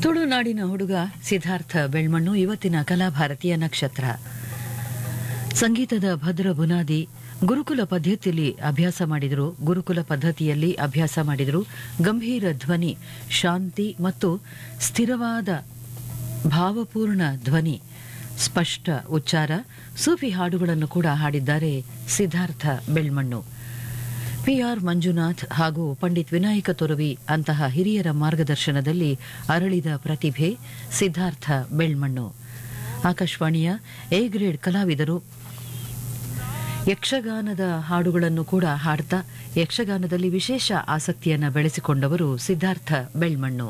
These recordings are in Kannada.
ತುಳುನಾಡಿನ ಹುಡುಗ ಸಿದ್ಧಾರ್ಥ ಬೆಳ್ಮಣ್ಣು ಇವತ್ತಿನ ಕಲಾಭಾರತೀಯ ನಕ್ಷತ್ರ ಸಂಗೀತದ ಭದ್ರ ಬುನಾದಿ ಗುರುಕುಲ ಪದ್ಧತಿಯಲ್ಲಿ ಅಭ್ಯಾಸ ಮಾಡಿದರು ಗುರುಕುಲ ಪದ್ಧತಿಯಲ್ಲಿ ಅಭ್ಯಾಸ ಮಾಡಿದರು ಗಂಭೀರ ಧ್ವನಿ ಶಾಂತಿ ಮತ್ತು ಸ್ಥಿರವಾದ ಭಾವಪೂರ್ಣ ಧ್ವನಿ ಸ್ಪಷ್ಟ ಉಚ್ಚಾರ ಸೂಫಿ ಹಾಡುಗಳನ್ನು ಕೂಡ ಹಾಡಿದ್ದಾರೆ ಸಿದ್ಧಾರ್ಥ ಬೆಳ್ಮಣ್ಣು ಪಿಆರ್ ಮಂಜುನಾಥ್ ಹಾಗೂ ಪಂಡಿತ್ ವಿನಾಯಕ ತೊರವಿ ಅಂತಹ ಹಿರಿಯರ ಮಾರ್ಗದರ್ಶನದಲ್ಲಿ ಅರಳಿದ ಪ್ರತಿಭೆ ಸಿದ್ಧಾರ್ಥ ಬೆಳ್ಮಣ್ಣು ಆಕಾಶವಾಣಿಯ ಎ ಗ್ರೇಡ್ ಕಲಾವಿದರು ಯಕ್ಷಗಾನದ ಹಾಡುಗಳನ್ನು ಕೂಡ ಹಾಡ್ತಾ ಯಕ್ಷಗಾನದಲ್ಲಿ ವಿಶೇಷ ಆಸಕ್ತಿಯನ್ನು ಬೆಳೆಸಿಕೊಂಡವರು ಸಿದ್ಧಾರ್ಥ ಬೆಳ್ಮಣ್ಣು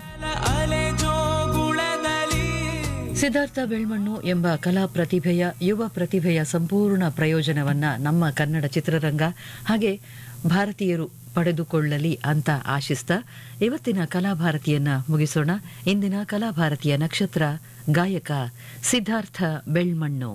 ಸಿದ್ಧಾರ್ಥ ಬೆಳ್ಮಣ್ಣು ಎಂಬ ಕಲಾ ಪ್ರತಿಭೆಯ ಯುವ ಪ್ರತಿಭೆಯ ಸಂಪೂರ್ಣ ಪ್ರಯೋಜನವನ್ನ ನಮ್ಮ ಕನ್ನಡ ಚಿತ್ರರಂಗ ಹಾಗೆ ಭಾರತೀಯರು ಪಡೆದುಕೊಳ್ಳಲಿ ಅಂತ ಆಶಿಸ್ತಾ ಇವತ್ತಿನ ಕಲಾಭಾರತಿಯನ್ನ ಮುಗಿಸೋಣ ಇಂದಿನ ಕಲಾಭಾರತಿಯ ನಕ್ಷತ್ರ ಗಾಯಕ ಸಿದ್ಧಾರ್ಥ ಬೆಳ್ಮಣ್ಣು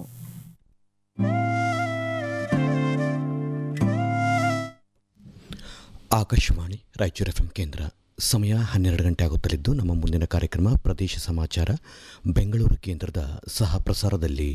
ಆಕಾಶವಾಣಿ ರಾಯಚೂರು ಎಫ್ ಕೇಂದ್ರ ಸಮಯ ಹನ್ನೆರಡು ಗಂಟೆ ಆಗುತ್ತಲಿದ್ದು ನಮ್ಮ ಮುಂದಿನ ಕಾರ್ಯಕ್ರಮ ಪ್ರದೇಶ ಸಮಾಚಾರ ಬೆಂಗಳೂರು ಕೇಂದ್ರದ ಸಹ ಪ್ರಸಾರದಲ್ಲಿ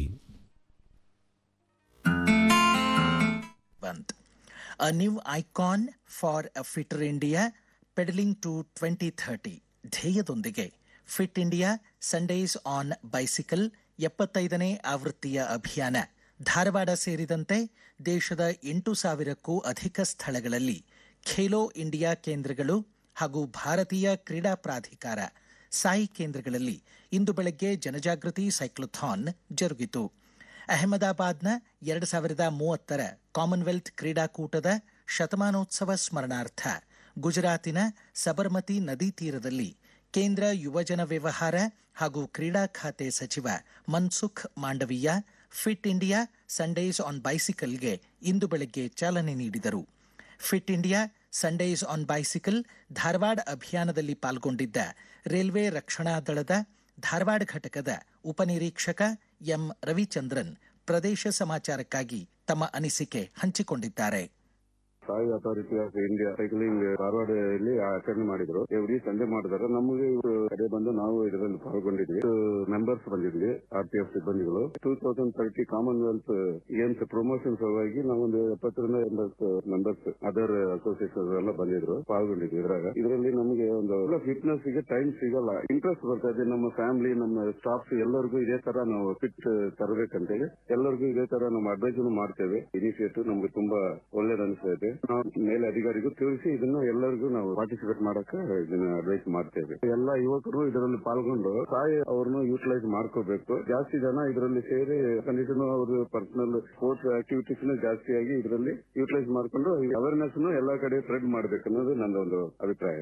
Band. A new icon for a fitter India pedaling to 2030 ಧ್ಯೇಯದೊಂದಿಗೆ fit India Sundays on bicycle ಎಪ್ಪತ್ತೈದನೇ ಆವೃತ್ತಿಯ ಅಭಿಯಾನ ಧಾರವಾಡ ಸೇರಿದಂತೆ ದೇಶದ ಎಂಟು ಸಾವಿರಕ್ಕೂ ಅಧಿಕ ಸ್ಥಳಗಳಲ್ಲಿ ಖೇಲೋ ಇಂಡಿಯಾ ಕೇಂದ್ರಗಳು ಹಾಗೂ ಭಾರತೀಯ ಕ್ರೀಡಾ ಪ್ರಾಧಿಕಾರ ಸಾಯಿ ಕೇಂದ್ರಗಳಲ್ಲಿ ಇಂದು ಬೆಳಗ್ಗೆ ಜನಜಾಗೃತಿ ಸೈಕ್ಲೋಥಾನ್ ಜರುಗಿತು ಅಹಮದಾಬಾದ್ನ ಎರಡು ಸಾವಿರದ ಮೂವತ್ತರ ಕಾಮನ್ವೆಲ್ತ್ ಕ್ರೀಡಾಕೂಟದ ಶತಮಾನೋತ್ಸವ ಸ್ಮರಣಾರ್ಥ ಗುಜರಾತಿನ ಸಬರ್ಮತಿ ನದಿ ತೀರದಲ್ಲಿ ಕೇಂದ್ರ ಯುವಜನ ವ್ಯವಹಾರ ಹಾಗೂ ಕ್ರೀಡಾ ಖಾತೆ ಸಚಿವ Mansukh Mandaviya fit India Sundays on ಬೈಸಿಕಲ್ಗೆ ಇಂದು ಬೆಳಗ್ಗೆ ಚಾಲನೆ ನೀಡಿದರು fit India Sundays on bicycle Dharwad ಅಭಿಯಾನದಲ್ಲಿ ಪಾಲ್ಗೊಂಡಿದ್ದ ರೈಲ್ವೆ ರಕ್ಷಣಾ ದಳದ ಧಾರವಾಡ ಘಟಕದ ಉಪನಿರೀಕ್ಷಕ ಎಂ ರವಿಚಂದ್ರನ್ ಪ್ರದೇಶ ಸಮಾಚಾರಕ್ಕಾಗಿ ತಮ್ಮ ಅನಿಸಿಕೆ ಹಂಚಿಕೊಂಡಿದ್ದಾರೆ SAI authority of India cycling ಧಾರವಾಡದಲ್ಲಿ ಆಚರಣೆ ಮಾಡಿದ್ರು ಎವ್ರಿ ಸಂಡೇ ಮಾಡಿದಾರೆ ನಮಗೆ ಇವ್ರು ಕಡೆ ಬಂದು ನಾವು ಇದರಲ್ಲಿ ಪಾಲ್ಗೊಂಡಿದ್ವಿ ಮೆಂಬರ್ಸ್ ಬಂದಿದ್ವಿ ಆರ್ ಪಿ ಎಫ್ ಸಿಬ್ಬಂದಿಗಳು two thousand thirty commonwealth games promotion ಸಲುವಾಗಿ ನಾವೊಂದು ಎಪ್ಪತ್ತರಿಂದ ಎಂಬತ್ತು ಮೆಂಬರ್ಸ್ ಅದರ್ ಅಸೋಸಿಯೇಷನ್ ಎಲ್ಲ ಬಂದಿದ್ರು ಪಾಲ್ಗೊಂಡಿದ್ವಿ ಇದ್ರಾಗ ಇದರಲ್ಲಿ ನಮಗೆ ಒಂದು ಫಿಟ್ನೆಸ್ ಗೆ ಟೈಮ್ ಸಿಗಲ್ಲ ಇಂಟ್ರೆಸ್ಟ್ ಬರ್ತಾ ಇದೆ ನಮ್ಮ ಫ್ಯಾಮಿಲಿ ನಮ್ಮ ಸ್ಟಾಫ್ ಎಲ್ಲರಿಗೂ ಇದೇ ತರ ನಾವು ಫಿಟ್ ತರಬೇಕಂತೇಳಿ ಎಲ್ಲರಿಗೂ ಇದೇ ತರ ನಾವು ಅಡ್ವೈಸ್ ಮಾಡ್ತೇವೆ ಇನಿಷಿಯೇಟಿವ್ ನಮ್ಗೆ ತುಂಬಾ ಒಳ್ಳೇದು ಅನಿಸ್ತಾ ಇದೆ ನಾವು ಮೇಲೆ ಅಧಿಕಾರಿಗೂ ತಿಳಿಸಿ ಇದನ್ನ ಎಲ್ಲರಿಗೂ ನಾವು ಪಾರ್ಟಿಸಿಪೇಟ್ ಮಾಡಕ್ಕೆ ಇದನ್ನ ಅಡ್ವೈಸ್ ಮಾಡ್ತೇವೆ ಎಲ್ಲ ಯುವಕರು ಇದರಲ್ಲಿ ಪಾಲ್ಗೊಂಡು ತಾಯಿ ಅವ್ರನ್ನು ಯೂಟಿಲೈಸ್ ಮಾಡ್ಕೋಬೇಕು ಜಾಸ್ತಿ ಜನ ಇದರಲ್ಲಿ ಸೇರಿ ಖಂಡಿತ ಅವರು ಪರ್ಸನಲ್ ಸ್ಪೋರ್ಟ್ಸ್ ಆಕ್ಟಿವಿಟೀಸ್ ಜಾಸ್ತಿಯಾಗಿ ಇದರಲ್ಲಿ ಯೂಟಿಲೈಸ್ ಮಾಡ್ಕೊಂಡು ಅವೇರ್ನೆಸ್ ಎಲ್ಲಾ ಕಡೆ ಸ್ಪ್ರೆಡ್ ಮಾಡ್ಬೇಕು ಅನ್ನೋದು ನನ್ನ ಒಂದು ಅಭಿಪ್ರಾಯ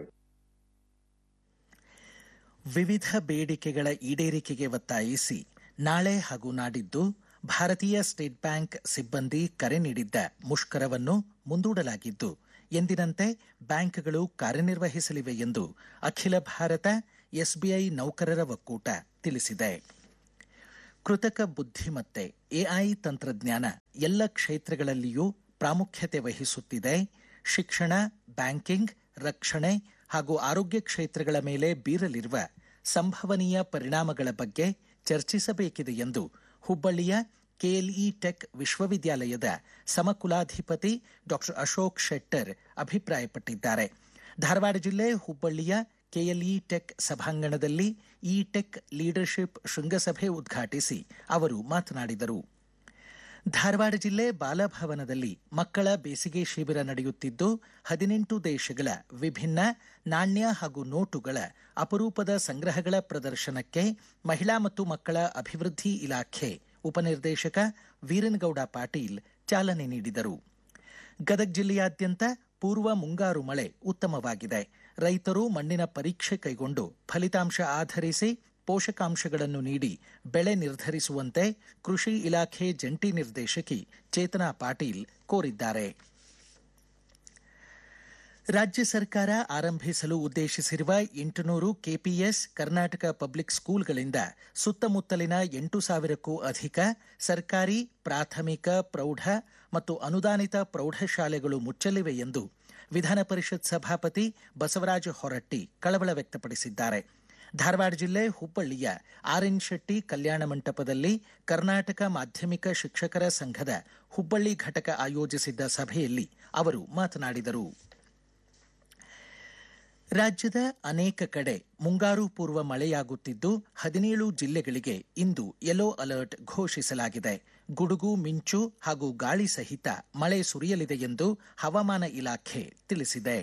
ವಿವಿಧ ಬೇಡಿಕೆಗಳ ಈಡೇರಿಕೆಗೆ ಒತ್ತಾಯಿಸಿ ನಾಳೆ ಹಾಗೂ ನಾಡಿದ್ದು ಭಾರತೀಯ ಸ್ಟೇಟ್ ಬ್ಯಾಂಕ್ ಸಿಬ್ಬಂದಿ ಕರೆ ನೀಡಿದ್ದ ಮುಷ್ಕರವನ್ನು ಮುಂದೂಡಲಾಗಿದ್ದು ಎಂದಿನಂತೆ ಬ್ಯಾಂಕ್ಗಳು ಕಾರ್ಯನಿರ್ವಹಿಸಲಿವೆ ಎಂದು ಅಖಿಲ ಭಾರತ ಎಸ್ಬಿಐ ನೌಕರರ ಒಕ್ಕೂಟ ತಿಳಿಸಿದೆ ಕೃತಕ ಬುದ್ಧಿಮತ್ತೆ ಎಐ ತಂತ್ರಜ್ಞಾನ ಎಲ್ಲ ಕ್ಷೇತ್ರಗಳಲ್ಲಿಯೂ ಪ್ರಾಮುಖ್ಯತೆ ವಹಿಸುತ್ತಿದೆ ಶಿಕ್ಷಣ ಬ್ಯಾಂಕಿಂಗ್ ರಕ್ಷಣೆ ಹಾಗೂ ಆರೋಗ್ಯ ಕ್ಷೇತ್ರಗಳ ಮೇಲೆ ಬೀರಲಿರುವ ಸಂಭವನೀಯ ಪರಿಣಾಮಗಳ ಬಗ್ಗೆ ಚರ್ಚಿಸಬೇಕಿದೆ ಎಂದು ಹುಬ್ಬಳ್ಳಿಯ ಕೆಎಲ್ಇ ಟೆಕ್ ವಿಶ್ವವಿದ್ಯಾಲಯದ ಸಮಕುಲಾಧಿಪತಿ ಡಾಕ್ಟರ್ ಅಶೋಕ್ ಶೆಟ್ಟರ್ ಅಭಿಪ್ರಾಯಪಟ್ಟಿದ್ದಾರೆ ಧಾರವಾಡ ಜಿಲ್ಲೆ ಹುಬ್ಬಳ್ಳಿಯ ಕೆಎಲ್ಇ ಟೆಕ್ ಸಭಾಂಗಣದಲ್ಲಿ ಇ ಟೆಕ್ ಲೀಡರ್ಶಿಪ್ ಶೃಂಗಸಭೆ ಉದ್ಘಾಟಿಸಿ ಅವರು ಮಾತನಾಡಿದರು ಧಾರವಾಡ ಜಿಲ್ಲೆ ಬಾಲಭವನದಲ್ಲಿ ಮಕ್ಕಳ ಬೇಸಿಗೆ ಶಿಬಿರ ನಡೆಯುತ್ತಿದ್ದು ಹದಿನೆಂಟು ದೇಶಗಳ ವಿಭಿನ್ನ ನಾಣ್ಯ ಹಾಗೂ ನೋಟುಗಳ ಅಪರೂಪದ ಸಂಗ್ರಹಗಳ ಪ್ರದರ್ಶನಕ್ಕೆ ಮಹಿಳಾ ಮತ್ತು ಮಕ್ಕಳ ಅಭಿವೃದ್ಧಿ ಇಲಾಖೆ ಉಪನಿರ್ದೇಶಕ ವೀರನಗೌಡ ಪಾಟೀಲ್ ಚಾಲನೆ ನೀಡಿದರು ಗದಗ ಜಿಲ್ಲೆಯಾದ್ಯಂತ ಪೂರ್ವ ಮುಂಗಾರು ಮಳೆ ಉತ್ತಮವಾಗಿದೆ ರೈತರು ಮಣ್ಣಿನ ಪರೀಕ್ಷೆ ಕೈಗೊಂಡು ಫಲಿತಾಂಶ ಆಧರಿಸಿ ಪೋಷಕಾಂಶಗಳನ್ನು ನೀಡಿ ಬೆಳೆ ನಿರ್ಧರಿಸುವಂತೆ ಕೃಷಿ ಇಲಾಖೆ ಜಂಟಿ ನಿರ್ದೇಶಕಿ ಚೇತನಾ ಪಾಟೀಲ್ ಕೋರಿದ್ದಾರೆ ರಾಜ್ಯ ಸರ್ಕಾರ ಆರಂಭಿಸಲು ಉದ್ದೇಶಿಸಿರುವ ಎಂಟುನೂರು ಕೆಪಿಎಸ್ ಕರ್ನಾಟಕ ಪಬ್ಲಿಕ್ ಸ್ಕೂಲ್ಗಳಿಂದ ಸುತ್ತಮುತ್ತಲಿನ ಎಂಟು ಸಾವಿರಕ್ಕೂ ಅಧಿಕ ಸರ್ಕಾರಿ ಪ್ರಾಥಮಿಕ ಪ್ರೌಢ ಮತ್ತು ಅನುದಾನಿತ ಪ್ರೌಢಶಾಲೆಗಳು ಮುಚ್ಚಲಿವೆ ಎಂದು ವಿಧಾನ ಪರಿಷತ್ ಸಭಾಪತಿ ಬಸವರಾಜ ಹೊರಟ್ಟಿ ಕಳವಳ ವ್ಯಕ್ತಪಡಿಸಿದ್ದಾರೆ ಧಾರವಾಡ ಜಿಲ್ಲೆ ಹುಬ್ಬಳ್ಳಿಯ ಆರ್ ಎನ್ ಶೆಟ್ಟಿ ಕಲ್ಯಾಣ ಮಂಟಪದಲ್ಲಿ ಕರ್ನಾಟಕ ಮಾಧ್ಯಮಿಕ ಶಿಕ್ಷಕರ ಸಂಘದ ಹುಬ್ಬಳ್ಳಿ ಘಟಕ ಆಯೋಜಿಸಿದ್ದ ಸಭೆಯಲ್ಲಿ ಅವರು ಮಾತನಾಡಿದರು ರಾಜ್ಯದ ಅನೇಕ ಕಡೆ ಮುಂಗಾರು ಪೂರ್ವ ಮಳೆಯಾಗುತ್ತಿದ್ದು ಹದಿನೇಳು ಜಿಲ್ಲೆಗಳಿಗೆ ಇಂದು ಯೆಲ್ಲೋ ಅಲರ್ಟ್ ಘೋಷಿಸಲಾಗಿದೆ ಗುಡುಗು ಮಿಂಚು ಹಾಗೂ ಗಾಳಿ ಸಹಿತ ಮಳೆ ಸುರಿಯಲಿದೆ ಎಂದು ಹವಾಮಾನ ಇಲಾಖೆ ತಿಳಿಸಿದೆ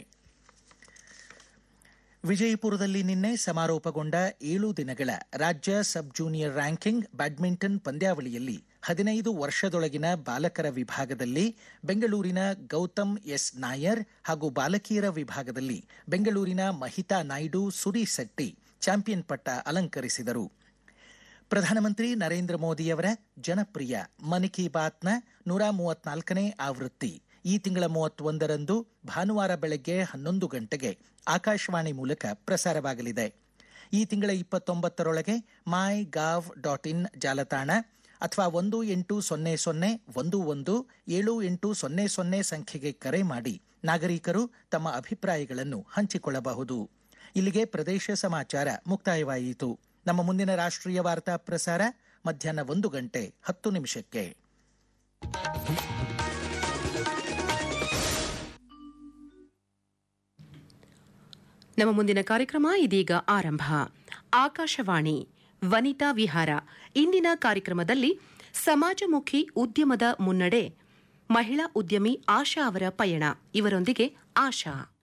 ವಿಜಯಪುರದಲ್ಲಿ ನಿನ್ನೆ ಸಮಾರೋಪಗೊಂಡ ಏಳು ದಿನಗಳ ರಾಜ್ಯ ಸಬ್ ಜೂನಿಯರ್ ರ್ಯಾಂಕಿಂಗ್ ಬ್ಯಾಡ್ಮಿಂಟನ್ ಪಂದ್ಯಾವಳಿಯಲ್ಲಿ ಹದಿನೈದು ವರ್ಷದೊಳಗಿನ ಬಾಲಕರ ವಿಭಾಗದಲ್ಲಿ ಬೆಂಗಳೂರಿನ ಗೌತಮ್ ಎಸ್ ನಾಯರ್ ಹಾಗೂ ಬಾಲಕಿಯರ ವಿಭಾಗದಲ್ಲಿ ಬೆಂಗಳೂರಿನ ಮಹಿತಾ ನಾಯ್ಡು ಸುರಿ ಸೆಟ್ಟಿ ಚಾಂಪಿಯನ್ ಪಟ್ಟ ಅಲಂಕರಿಸಿದರು ಪ್ರಧಾನಮಂತ್ರಿ ನರೇಂದ್ರ ಮೋದಿಯವರ ಜನಪ್ರಿಯ ಮನ್ ಕಿ ಬಾತ್ನ ನೂರ ಮೂವತ್ನಾಲ್ಕನೇ ಆವೃತ್ತಿ ಈ ತಿಂಗಳ ಮೂವತ್ತೊಂದರಂದು ಭಾನುವಾರ ಬೆಳಗ್ಗೆ ಹನ್ನೊಂದು ಗಂಟೆಗೆ ಆಕಾಶವಾಣಿ ಮೂಲಕ ಪ್ರಸಾರವಾಗಲಿದೆ ಈ ತಿಂಗಳ ಇಪ್ಪತ್ತೊಂಬತ್ತರೊಳಗೆ ಮೈ ಗಾವ್ ಡಾಟ್ ಇನ್ ಜಾಲತಾಣ ಅಥವಾ ಒಂದು ಎಂಟು ಸೊನ್ನೆ ಸೊನ್ನೆ ಒಂದು ಒಂದು ಏಳು ಎಂಟು ಸೊನ್ನೆ ಸೊನ್ನೆ ಸಂಖ್ಯೆಗೆ ಕರೆ ಮಾಡಿ ನಾಗರಿಕರು ತಮ್ಮ ಅಭಿಪ್ರಾಯಗಳನ್ನು ಹಂಚಿಕೊಳ್ಳಬಹುದು ಇಲ್ಲಿಗೆ ಪ್ರದೇಶ ಸಮಾಚಾರ ಮುಕ್ತಾಯವಾಯಿತು ನಮ್ಮ ಮುಂದಿನ ರಾಷ್ಟ್ರೀಯ ವಾರ್ತಾ ಪ್ರಸಾರ ಮಧ್ಯಾಹ್ನ ಒಂದು ಗಂಟೆ ಹತ್ತು ನಿಮಿಷಕ್ಕೆ ನಮ್ಮ ಮುಂದಿನ ಕಾರ್ಯಕ್ರಮ ಇದೀಗ ಆರಂಭ ಆಕಾಶವಾಣಿ ವನಿತಾ ವಿಹಾರ ಇಂದಿನ ಕಾರ್ಯಕ್ರಮದಲ್ಲಿ ಸಮಾಜಮುಖಿ ಉದ್ಯಮದ ಮುನ್ನಡೆ ಮಹಿಳಾ ಉದ್ಯಮಿ ಆಶಾ ಅವರ ಪಯಣ ಇವರೊಂದಿಗೆ ಆಶಾ